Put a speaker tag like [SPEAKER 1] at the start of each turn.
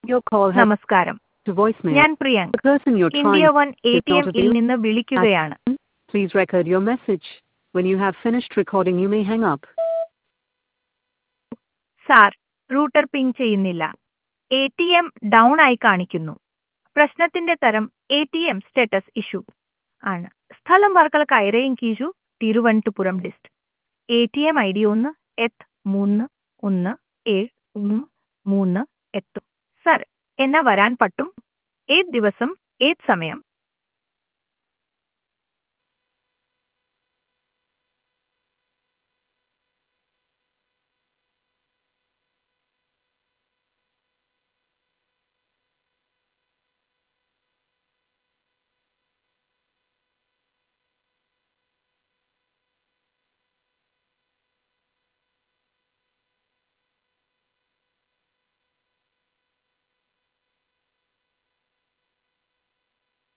[SPEAKER 1] Your call has
[SPEAKER 2] നമസ്കാരം
[SPEAKER 1] to voicemail.
[SPEAKER 2] ഞാൻ Priyank
[SPEAKER 1] The person you're
[SPEAKER 2] India
[SPEAKER 1] trying
[SPEAKER 2] one A
[SPEAKER 1] is
[SPEAKER 2] T
[SPEAKER 1] not
[SPEAKER 2] എമ്മിൽ
[SPEAKER 1] available.
[SPEAKER 2] നിന്ന് വിളിക്കുകയാണ്
[SPEAKER 1] Please record your message. When you have finished recording, you may hang up.
[SPEAKER 2] Sir router ping ചെയ്യുന്നില്ല A T M down ആയി കാണിക്കുന്നു പ്രശ്നത്തിന്റെ തരം A T M status issue ആണ് സ്ഥലം വർക്കല കൈരയും കീഴു Thiruvananthapuram dist A T M I D ഒന്ന് എത്ത് മൂന്ന് ഒന്ന് ഏഴ് ഒന്ന് മൂന്ന് എത്ത് സർ എന്നാ വരാൻ പറ്റും ഏത് ദിവസം ഏത് സമയം